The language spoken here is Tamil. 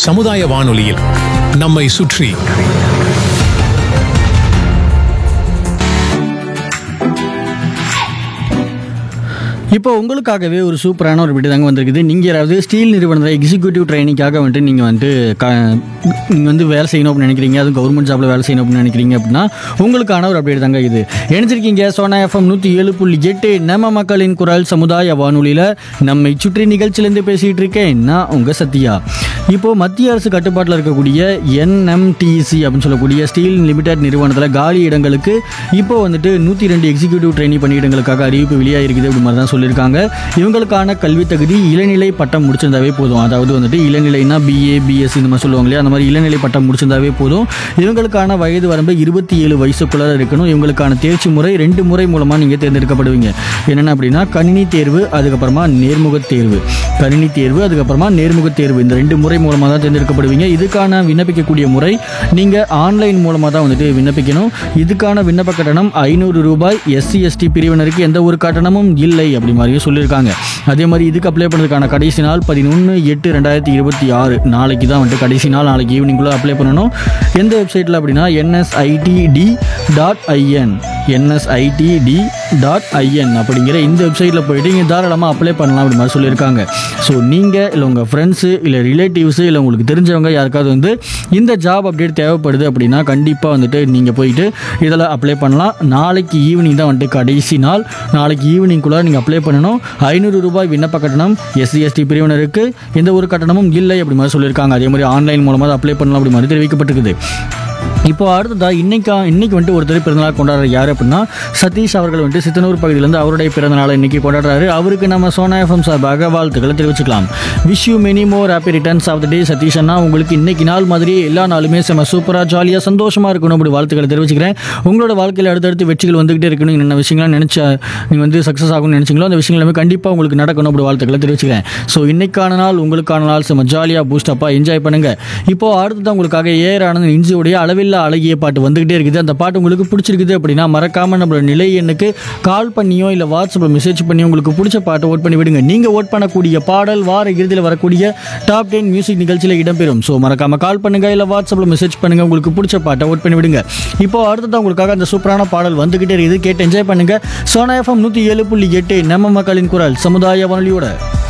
சமுதாய வானொலியில் நம்மை சுற்றி இப்போ உங்களுக்காகவே ஒரு சூப்பரான ஒரு வீடு தாங்க வந்திருக்குது நீங்கள் யாராவது ஸ்டீல் நிறுவனத்தில் எக்ஸிக்யூட்டிவ் ட்ரைனிங்காக வந்துட்டு நீங்கள் வந்துட்டு க நீங்கள் வந்து வேலை செய்யணும் அப்படின்னு நினைக்கிறீங்க அதுவும் கவர்மெண்ட் ஜாப்பில் வேலை செய்யணும் அப்படின்னு நினைக்கிறீங்க அப்படின்னா உங்களுக்கான ஒரு அப்டேட் தாங்க இது இணைஞ்சிருக்கீங்க சோனா எஃப்எம் நூற்றி ஏழு புள்ளி எட்டு நம்ம மக்களின் குரல் சமுதாய வானொலியில் நம்மை சுற்றி நிகழ்ச்சியிலேருந்து பேசிகிட்டு இருக்கேன் நான் உங்கள் சத்யா இப்போது மத்திய அரசு கட்டுப்பாட்டில் இருக்கக்கூடிய என்எம்டிசி அப்படின்னு சொல்லக்கூடிய ஸ்டீல் லிமிடெட் நிறுவனத்தில் காலி இடங்களுக்கு இப்போ வந்துட்டு நூற்றி ரெண்டு எக்ஸிக்யூட்டிவ் ட்ரைனிங் பணியிடங்களுக்காக அறிவிப்பு வெளியாகிருக்குது அப்படி மாதிரி தான் சொல்லியிருக்காங்க இவங்களுக்கான கல்வி தகுதி இளநிலை பட்டம் முடிச்சிருந்தாவே போதும் அதாவது வந்துட்டு இளநிலைனா பிஏ பிஎஸ்சி இந்த மாதிரி சொல்லுவாங்க இல்லையா அந்த மாதிரி இளநிலை பட்டம் முடிச்சிருந்தாவே போதும் இவங்களுக்கான வயது வரம்பு இருபத்தி ஏழு வயசுக்குள்ள இருக்கணும் இவங்களுக்கான தேர்ச்சி முறை ரெண்டு முறை மூலமாக நீங்கள் தேர்ந்தெடுக்கப்படுவீங்க என்னென்ன அப்படின்னா கணினி தேர்வு அதுக்கப்புறமா நேர்முகத் தேர்வு கணினி தேர்வு அதுக்கப்புறமா நேர்முகத் தேர்வு இந்த ரெண்டு முறை மூலமாக தான் தேர்ந்தெடுக்கப்படுவீங்க இதுக்கான விண்ணப்பிக்கக்கூடிய முறை நீங்கள் ஆன்லைன் மூலமாக தான் வந்துட்டு விண்ணப்பிக்கணும் இதுக்கான விண்ணப்ப கட்டணம் ஐநூறு ரூபாய் எஸ்சி எஸ்டி பிரிவினருக்கு எந்த ஒரு கட்டணமும் இல்லை அப்படி மாதிரியும் சொல்லியிருக்காங்க அதே மாதிரி இதுக்கு அப்ளை பண்ணுறதுக்கான கடைசி நாள் பதினொன்று எட்டு ரெண்டாயிரத்தி இருபத்தி ஆறு நாளைக்கு தான் வந்துட்டு கடைசி நாள் நாளைக்கு ஈவினிங்குள்ளே அப்ளை பண்ணணும் எந்த வெப்சைட்டில் அப்படின்னா NSITT dot IN NSITT dot IN அப்படிங்கிற இந்த வெப்சைட்டில் போயிட்டு நீங்கள் தாராளமாக அப்ளை பண்ணலாம் அப்படி மாதிரி சொல்லியிருக்காங்க ஸோ நீங்கள் இல்லை உங்கள் ஃப்ரெண்ட்ஸு இல்லை ரிலேட்டிவ்ஸு இல்லை உங்களுக்கு தெரிஞ்சவங்க யாருக்காவது வந்து இந்த ஜாப் அப்டேட் தேவைப்படுது அப்படின்னா கண்டிப்பாக வந்துட்டு நீங்கள் போயிட்டு இதில் அப்ளை பண்ணலாம் நாளைக்கு ஈவினிங் தான் வந்துட்டு கடைசி நாள் நாளைக்கு ஈவினிங்குள்ளே நீங்கள் அப்ளை பண்ணணும் ஐநூறு ரூபாய் விண்ணப்ப கட்டணம் எஸ்சி எஸ்டி பிரிவினருக்கு எந்த ஒரு கட்டணமும் இல்லை அப்படி மாதிரி சொல்லியிருக்காங்க அதே மாதிரி ஆன்லைன் மூலமாக தான் அப்ளை பண்ணலாம் அப்படி மாதிரி தெரிவிக்கப்பட்டிருக்குது இப்போ அடுத்ததா இன்னைக்கா இன்னைக்கு வந்துட்டு ஒருத்தர் பிறந்தநாள் கொண்டாடுற யார் அப்படின்னா சதீஷ் அவர்கள் வந்துட்டு சித்தனூர் பகுதியிலேருந்து அவருடைய பிறந்தநாளை இன்னைக்கு கொண்டாடுறாரு அவருக்கு நம்ம சோனா எஃப்எம் சார்பாக வாழ்த்துக்களை தெரிவிச்சுக்கலாம் wish you many more happy returns of the day Sathish அண்ணா உங்களுக்கு இன்னைக்கு நாள் மாதிரி எல்லா நாளுமே செம சூப்பராக ஜாலியாக சந்தோஷமாக இருக்கணும் அப்படி வாழ்த்துக்களை தெரிவிச்சுக்கிறேன் உங்களோட வாழ்க்கையில் அடுத்தடுத்து வெற்றிகள் வந்துகிட்டே இருக்கணும் என்ன விஷயங்கள்லாம் நினச்சா நீங்கள் வந்து சக்ஸஸ் ஆகணும்னு நினச்சிங்களோ அந்த விஷயங்கள் எல்லாமே கண்டிப்பாக உங்களுக்கு நடக்கணும் அப்படி வாழ்த்துக்களை தெரிவிச்சுக்கிறேன் ஸோ இன்னைக்கான நாள் உங்களுக்கான நாள் செம ஜாலியாக பூஸ்டப்பாக என்ஜாய் பண்ணுங்க இப்போ அடுத்ததான் உங்களுக்காக ஏஆர் ஆனந்த் இன்ஜியோடைய அளவில்லா அழகிய பாட்டு வந்துகிட்டே இருக்குது அந்த பாட்டு உங்களுக்கு பிடிச்சிருக்குது அப்படின்னா மறக்காம நம்மளோட நிலை எண்ணுக்கு கால் பண்ணியோ இல்லை வாட்ஸ்அப்பில் மெசேஜ் பண்ணியோ உங்களுக்கு பிடிச்ச பாட்டை ஓட் பண்ணி விடுங்க நீங்கள் ஓட் பண்ணக்கூடிய பாடல் வார இறுதியில் வரக்கூடிய டாப் டென் மியூசிக் நிகழ்ச்சியில் இடம்பெறும் ஸோ மறக்காம கால் பண்ணுங்க இல்லை வாட்ஸ்அப்பில் மெசேஜ் பண்ணுங்க உங்களுக்கு பிடிச்ச பாட்டை ஓட் பண்ணி விடுங்க இப்போ அடுத்ததான் உங்களுக்காக அந்த சூப்பரான பாடல் வந்துகிட்டே இருக்குது கேட்டு என்ஜாய் பண்ணுங்க சோனா எஃப்எம் நூற்றி ஏழு புள்ளி எட்டு நம்ம மக்களின் குரல் சமுதாய வானொலியோட